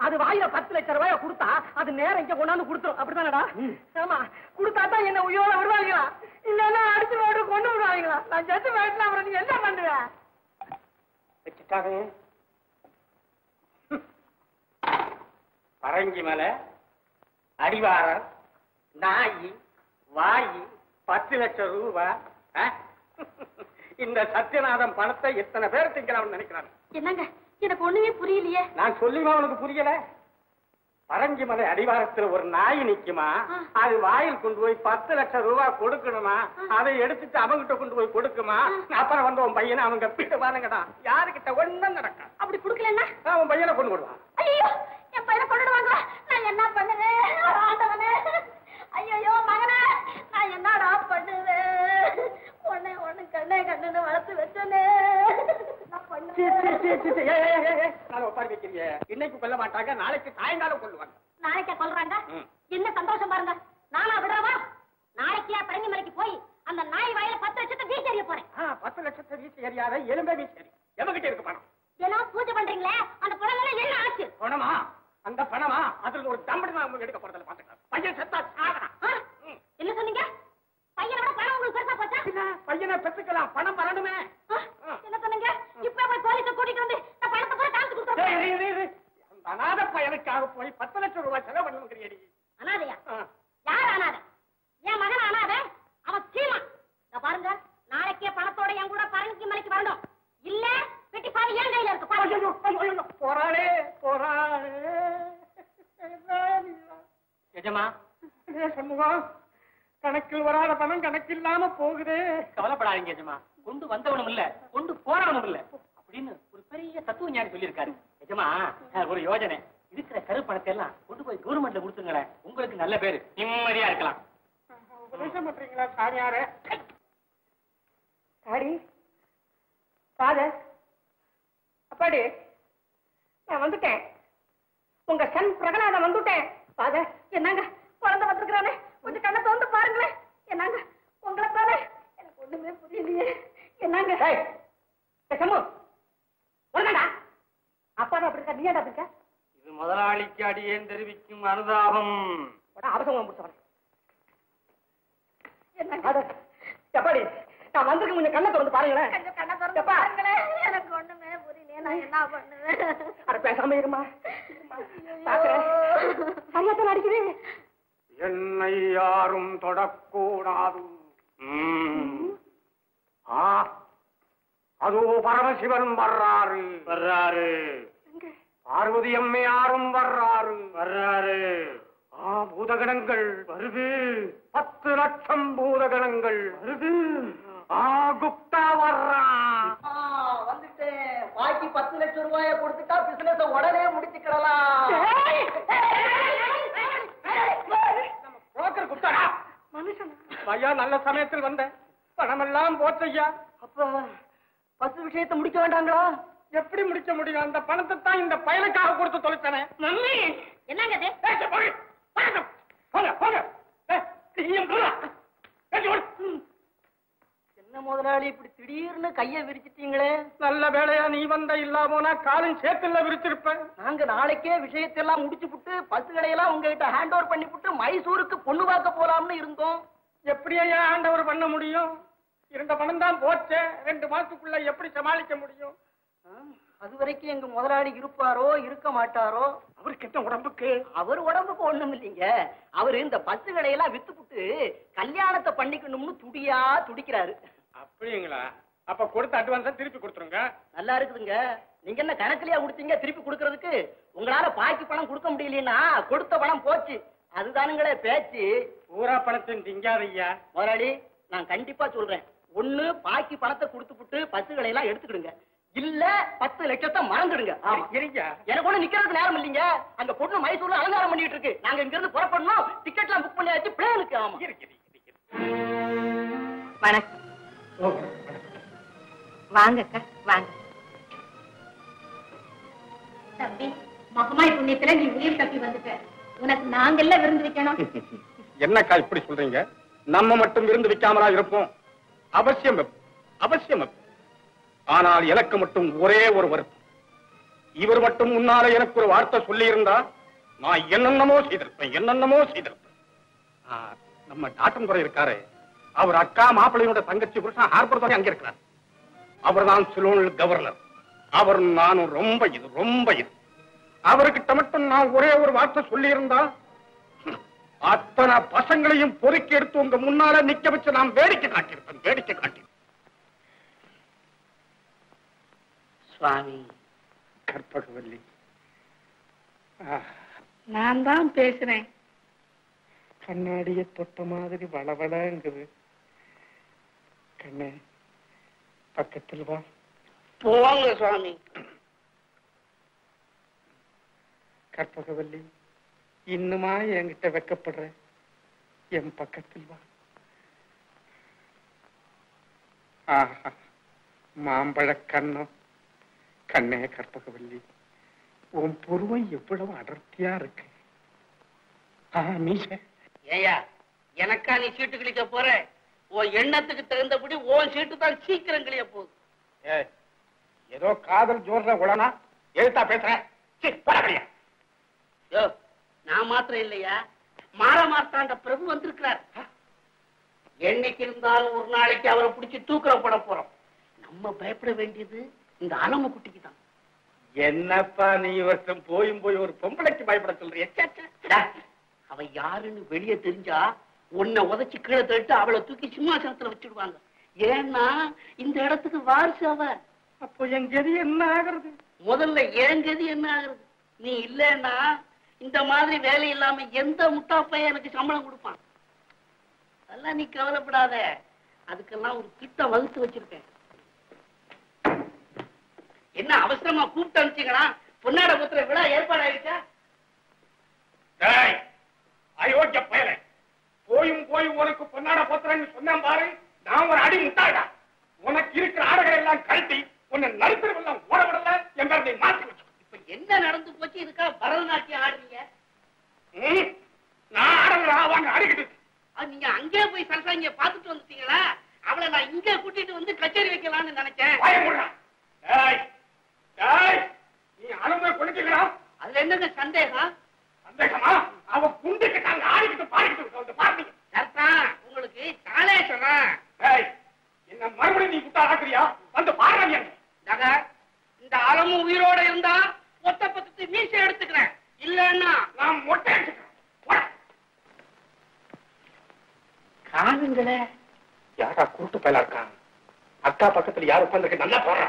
அது வாயில பத்து லட்சம் ரூபாய கொடுத்தா அது நேரம் இங்க கொண்டாந்து கொடுத்துரும் அப்படிதானடா ஆமா கொடுத்தா தான் என்ன உயிரோட விடுவாங்களா இல்லன்னா அடிச்சு போட்டு கொண்டு விடுவாங்களா நான் செத்து போயிட்டு அப்புறம் நீ என்ன பண்ணுவ வச்சுட்டாங்க பரங்கி மலை அடிவாரம் நாயி வாயி பத்து லட்சம் ரூபா ஆ? இந்த சத்யநாதன் பணத்தை எத்தனை பேர் திங்கலாம்னு நினைக்கிறான் என்னங்க எனக்கு ஒண்ணுமே புரியலையே நான் சொல்லிமா உனக்கு புரியல பரங்கி மலை அடிவாரத்துல ஒரு நாய் நிக்குமா அது வாயில் கொண்டு போய் பத்து லட்சம் ரூபாய் கொடுக்கணுமா அதை எடுத்துட்டு அவங்கிட்ட கொண்டு போய் கொடுக்குமா அப்புறம் வந்து உன் பையனை அவங்க பிட்டு பாருங்கடா யாருக்கிட்ட ஒண்ணும் நடக்கும் அப்படி குடுக்கலன்னா அவன் பையனை கொண்டு விடுவான் ஐயோ என் பையனை கொண்டுடுவாங்க நான் என்ன பண்ணுவேன் ஆண்டவனே ஐயோ மகனே நான் என்னடா பண்ணுவேன் ஒண்ணு ஒண்ணு கண்ணே கண்ணுன்னு வளர்த்து வச்சனே நான் பண்ணுவேன் நான் உட்கார வைக்கிறீங்க இன்னைக்கு கொல்ல மாட்டாங்க நாளைக்கு சாயங்காலம் கொள்ளுவாங்க நாளைக்கே கொல்றாங்க ம். என்ன சந்தோஷம் பாருங்க நானா விடுறவா நாளைக்கே பழனி மலைக்கு போய் அந்த நாய் வாயில பத்து லட்சத்தை வீசி எறிய போறேன் ஆ, பத்து லட்சத்தை வீசி எறியாத எலும்பே வீசி எறி எவகிட்ட இருக்கு பணம் தினம் பூஜை பண்றீங்களே அந்த பணம் எல்லாம் என்ன ஆச்சு பணமா அந்த பணமா அதுல ஒரு தம்படி நான் உங்களுக்கு எடுக்க போறதில்ல பாத்துக்கலாம் பையன் செத்தா சாகலாம் ஆ? என்ன சொன்னீங்க பையனோட பணம் உங்களுக்கு பெருசா போச்சா பின்ன பையனை பெற்றுக்கலாம் பணம் வரணுமே ஆ? என்ன சொன்னீங்க இப்ப போய் போலீஸ கூட்டிட்டு வந்து நான் பணத்தை போய் காமிச்சு டேய், கொடுத்தேன் டேய், டேய், டேய். அந்த அநாத பையனுக்காக போய் பத்து லட்சம் ரூபாய் செலவு பண்ணுங்கிறியடி அனாதையா ஆ. யார் அனாதை என் மகன் அனாதை அவன் சீமா இத பாருங்க நாளைக்கே பணத்தோட என் கூட பழனிக்கு மலைக்கு வரணும் இல்ல பெட்டி பாதி என் கையில இருக்கு பாருங்க ஐயோ, ஐயோ, ஐயோ, போறாளே போறாளே எஜமா சண்முகம் கணக்கில் வராத பணம் கணக்கில்லாம போகுதே கவலைப்படாதீங்க எஜமா கொண்டு வந்தவனும் இல்ல கொண்டு போறவனும் இல்ல அப்படின்னு ஒரு பெரிய தத்துவ ஞானி சொல்லியிருக்காரு எஜமா அஹ், ஒரு யோஜனை இருக்கிற கரு பணத்தை எல்லாம் கொண்டு போய் கவர்மெண்ட்ல கொடுத்துங்களேன் உங்களுக்கு நல்ல பேரு நிம்மதியா இருக்கலாம் உபதேசம் பண்றீங்களா சாமியார டாடி ஃபாதர் அப்பாடி நான் வந்துட்டேன் உங்க சன் பிரகலாதன் வந்துட்டேன் ஃபாதர் என்னங்க குழந்தை வந்திருக்கிறானே கொஞ்சம் கண்ணை திறந்து பாருங்களேன் என்னங்க உங்களை தானே எனக்கு ஒண்ணுமே புரியலையே என்னங்க ஏய், ஏய், சண்மு, வரடா அப்பா தான் அப்படி இருக்கா நீ ஏன்டா அப்படி இருக்க இது முதலாளிக்கு அடியேன் தெரிவிக்கும் அனுதாபம் உடனே அவசரம் முடிச்சவன் என்னங்க ஃபாதர் எப்பாடி நான் வந்திருக்க கொஞ்சம் கண்ணை திறந்து பாருங்களேன் கொஞ்சம் கண்ணை திறந்து எப்பா? பாருங்களேன் எனக்கு ஒண்ணுமே புரியலையே நான் என்ன பண்ணுவேன் அட பேசாம இருமா பாக்குறேன் சரியாத்தான் அடிக்குது என்னை யாரும் தொடக்கூடாது ம். ஆ அதோ பரமசிவன் வர்றாரு வர்றாரு பார்வதி அம்மையாரும் வர்றாரு வர்றாரு ஆ பூதகணங்கள் வருது பத்து லட்சம் பூதகணங்கள் வருது ஆ குப்தா வர்றான் வந்துட்டேன் பாக்கி பத்து லட்சம் ரூபாய கொடுத்துட்டா பிசினஸ் உடனே முடிச்சுக்கிடலாம் புரோக்கர் குப்தாடா மனுஷன் ஐயா நல்ல சமயத்தில் வந்த பணமெல்லாம் போச்சையா அப்ப பத்து விஷயத்தை முடிக்க வேண்டாங்களா எப்படி முடிக்க முடியும் அந்த பணத்தை தான் இந்த பயலுக்காக கொடுத்து தொலைத்தானே மம்மி என்னங்க இது ஏய், சரி, போங்க. போங்க. போங்க, போங்க. ஏய், நீயும் போடா. ஏய், ஓடு. என்ன முதலாளி இப்படி திடீர்னு கைய விரிச்சிட்டீங்களே நல்ல வேலையா நீ வந்த இல்லா போனா காலும் சேத்துல விரிச்சிருப்ப நாங்க நாளைக்கே விஷயத்தெல்லாம் முடிச்சு புட்டு பசுகளை எல்லாம் உங்ககிட்ட ஹேண்ட் ஓவர் பண்ணி புட்டு மைசூருக்கு பொண்ணு பார்க்க போலாம்னு இருந்தோம் எப்படி ஐயா ஆண்டவர் பண்ண முடியும் இருந்த பணம் தான் போச்சே ரெண்டு மாசத்துக்குள்ள எப்படி சமாளிக்க முடியும் அது வரைக்கும் எங்க முதலாளி இருப்பாரோ இருக்க மாட்டாரோ அவர் கெட்ட உடம்புக்கு அவர் உடம்புக்கு ஒண்ணும் இல்லைங்க அவரு இந்த பசுகளை எல்லாம் வித்து புட்டு கல்யாணத்தை பண்ணிக்கணும்னு துடியா துடிக்கிறாரு அப்படிங்களா அப்ப கொடுத்த அட்வான்ஸா திருப்பி கொடுத்துருங்க நல்லா இருக்குதுங்க நீங்க என்ன கணக்குலயா கொடுத்தீங்க திருப்பி கொடுக்கறதுக்கு உங்களால பாக்கி பணம் கொடுக்க முடியலன்னா கொடுத்த பணம் போச்சு அதுதானுங்களே பேச்சு பூரா பணத்தின் திங்காதையா முதலாளி நான் கண்டிப்பா சொல்றேன் ஒண்ணு பாக்கி பணத்தை கொடுத்துப்புட்டு பசுகளை எல்லாம் எடுத்துக்கிடுங்க இல்ல பத்து லட்சத்தை மறந்துடுங்க ஆமா. இருங்க எனக்கு ஒண்ணு நிக்கிறதுக்கு நேரம் இல்லைங்க அந்த பொண்ணு மைசூர்ல அலங்காரம் பண்ணிட்டு இருக்கு நாங்க இங்க இருந்து புறப்படணும் டிக்கெட் எல்லாம் புக் பண்ணியாச்சு பிளேனுக்கு ஆமா இருக்குது இருக்குது வணக்கம் வாங்கக்கா வாங்க தம்பி மகமாய் புண்ணியத்துல நீ உயிர் தப்பி வந்துட்ட உனக்கு நாங்கெல்லாம் விருந்து வைக்கணும் என்னக்கா இப்படி சொல்றீங்க நம்ம மட்டும் இருந்து வைக்காமலா இருப்போம் அவசியம் வைப்போம். அவசியம் வைப்போம். ஆனால் எனக்கு மட்டும் ஒரே ஒரு வருத்தம் இவர் மட்டும் முன்னால எனக்கு ஒரு வார்த்தை சொல்லி இருந்தா நான் என்னென்னமோ செய்திருப்பேன் என்னென்னமோ செய்திருப்பேன் ஆ, நம்ம டாட்டன் இருக்காரு அவர் அக்கா மாப்பிள்ளையோட தங்கச்சி புருஷன் ஹார்பர் துறை அங்க இருக்கிறார் அவர் தான் சிலோன் கவர்னர் அவர் நானும் ரொம்ப இது ரொம்ப இது அவர்கிட்ட மட்டும் நான் ஒரே ஒரு வார்த்தை சொல்லி இருந்தா அத்தனை பசங்களையும் பொறுக்கி எடுத்து உங்க முன்னால நிக்க வச்சு நான் வேடிக்கை காட்டியிருப்பேன் வேடிக்கை காட்டி சுவாமி கற்பகவல்லி நான் தான் பேசுறேன் கண்ணாடிய தொட்ட மாதிரி வளவளங்குது கண்ணே பக்கத்தில் வா போங்க சுவாமி கற்பகவல்லி இன்னுமா என்கிட்ட வெக்கப்படுற என் பக்கத்தில் வா ஆஹா மாம்பழ கண்ணம் கண்ணே கற்பகவல்லி உன் புருவம் எவ்வளவு அடர்த்தியா இருக்கு ஆ மீச ஏயா எனக்கா நீ சீட்டு கிழிக்க போற உன் எண்ணத்துக்கு தகுந்தபடி உன் சீட்டு தான் சீக்கிரம் கிளிய போகுது ஏய், ஏதோ காதல் ஜோர்ல உடனா எழுத்தா பேசுறேன் சீ, போடா வெளிய. யோ நான் மாத்திரம் இல்லையா மாற மாத்தாண்ட பிரபு வந்திருக்கிறார் என்னைக்கு இருந்தாலும் ஒரு நாளைக்கு அவரை பிடிச்சி தூக்கிற போட போறோம் நம்ம பயப்பட வேண்டியது இந்த அலம குட்டிக்கு தான் என்னப்பா நீ வருஷம் போயும் போய் ஒரு பொம்பளைக்கு பயப்பட சொல்றிய ச்சே, ச்சே. டா, அவ யாருன்னு வெளியே தெரிஞ்சா உன்னை உதைச்சு கீழே தள்ளிட்டு அவளை தூக்கி சிம்மாசனத்துல வச்சிடுவாங்க ஏன்னா இந்த இடத்துக்கு வாரிசு அவ அப்போ என் கதி என்ன ஆகுறது முதல்ல ஏன் கதி என்ன ஆகுறது நீ இல்லைன்னா இந்த மாதிரி வேலை இல்லாம எந்த முட்டா பையன் எனக்கு சம்பளம் கொடுப்பான் அதெல்லாம் நீ கவலைப்படாத அதுக்கெல்லாம் ஒரு திட்டம் வகுத்து வச்சிருக்கேன் என்ன அவசரமா கூப்பிட்டு அனுப்பிச்சீங்களா பொன்னாட புத்திர விழா ஏற்பாடு ஆயிடுச்சா டேய், அயோக்கிய பயலே போயும் போய் உனக்கு பொன்னாட போத்துறேன்னு சொன்னேன் பாரு நான் ஒரு அடி முட்டாடா உனக்கு இருக்கிற ஆடைகளை எல்லாம் கழட்டி உன்னை நடுத்தரவெல்லாம் ஓட விடல என் பேர் நீ மாத்தி வச்சு இப்ப என்ன நடந்து போச்சு இதுக்கா பரதநாட்டியம் ஆடுறீங்க ம், நான் ஆடலடா வாங்க அடிக்கிட்டு அது நீங்க அங்கே போய் சரசாங்கிய பாத்துட்டு வந்துட்டீங்களா அவளை நான் இங்க கூட்டிட்டு வந்து கச்சேரி வைக்கலாம்னு நினைச்சேன் பயமுடா டேய் டேய் நீ அனுமதி கொடுக்கீங்களா அதுல என்னங்க சந்தேகம் சந்தேகமா அவ குண்டுக்கு நாங்க ஆடிக்கிட்டு பாடிக்கிட்டு வந்து பாருங்க சர்தான் உங்களுக்கு காலேஸ்வரம் டேய் என்ன மறுபடியும் நீ குட்டா ஆக்குறியா வந்து பாடுறாங்க நக இந்த அலமும் உயிரோட இருந்தா ஒத்த பக்கத்து மீசை எடுத்துக்கிறேன் இல்லன்னா நான் மொட்டை அடிச்சுக்கிறேன் போடா. காணுங்களே யாரா குருட்டு பயலா இருக்கான் அக்கா பக்கத்துல யார் உட்கார்ந்துருக்கு நல்லா போடுறா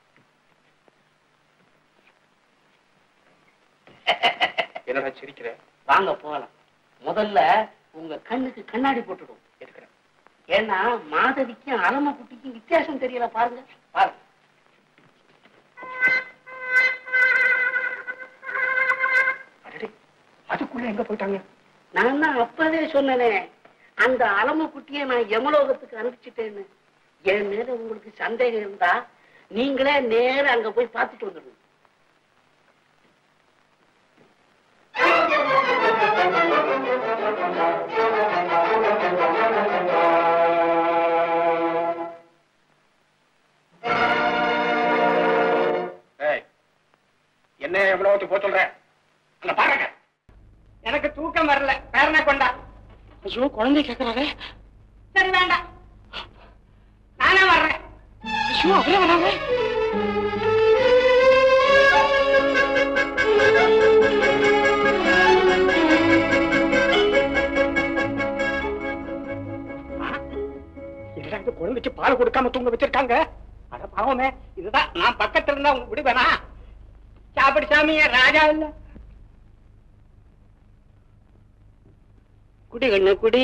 என்னடா சிரிக்கிற வாங்க போகலாம் முதல்ல உங்க கண்ணுக்கு கண்ணாடி போட்டுடும் இருக்கிறேன் ஏன்னா மாதவிக்கும் அலம குட்டிக்கும் வித்தியாசம் தெரியல பாருங்க பாருங்க அடடே, அதுக்குள்ள எங்க போயிட்டாங்க நான் தான் அப்பவே சொன்னனே அந்த அலம குட்டியை நான் யமலோகத்துக்கு அனுப்பிச்சிட்டேன்னு என் மேல உங்களுக்கு சந்தேகம் இருந்தா நீங்களே நேர அங்க போய் பார்த்துட்டு வந்துடுங்க ஏய், என்ன எவ்வளவு போய் சொல்ற அங்க பாருங்க எனக்கு தூக்கம் வரல பேரனை கொண்டா ஐயோ குழந்தை கேட்கறாரு சரி வேண்டாம் நானே வர்றேன் ஐயோ அவரே வராங்க என்னடா இது குழந்தைக்கு பால் கொடுக்காம தூங்க வச்சிருக்காங்க அட பாவமே இதுதான் நான் பக்கத்துல இருந்தா உங்க விடுவேனா சாப்பிடு சாமி என் ராஜா இல்ல குடி கண்ணு குடி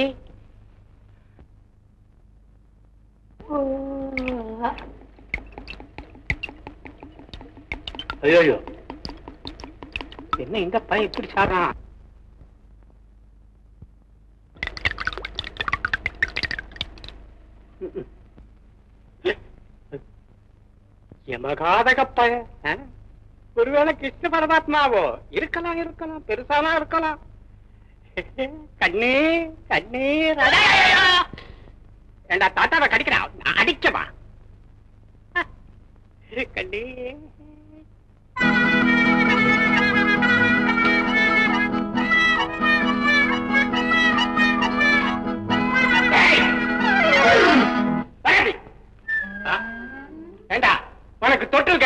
ஐயோ என்ன இந்த பையன் இப்படி சாடுறான் எமகாதக பையன் ஆ? ஒருவேளை கிருஷ்ண பரமாத்மாவோ இருக்கலாம் இருக்கலாம் பெருசாலாம் இருக்கலாம் கண்ணே கண்ணே ரடா. ஏண்டா தாத்தாவை கடிக்கிறான் அடிக்கவா கண்ணே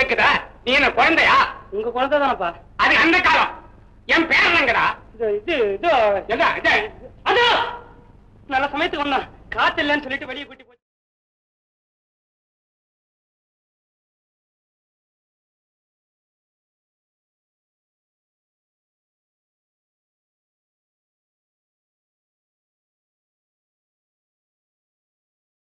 கேக்குதா நீ என்ன குழந்தையா உங்க குழந்தை தானப்பா அது அந்த காலம் என் பேர் என்னங்கடா இது இது இது என்ன இது? அது நல்ல சமயத்துக்கு வந்தான் காத்து இல்லைன்னு சொல்லிட்டு வெளியே கூட்டி போய்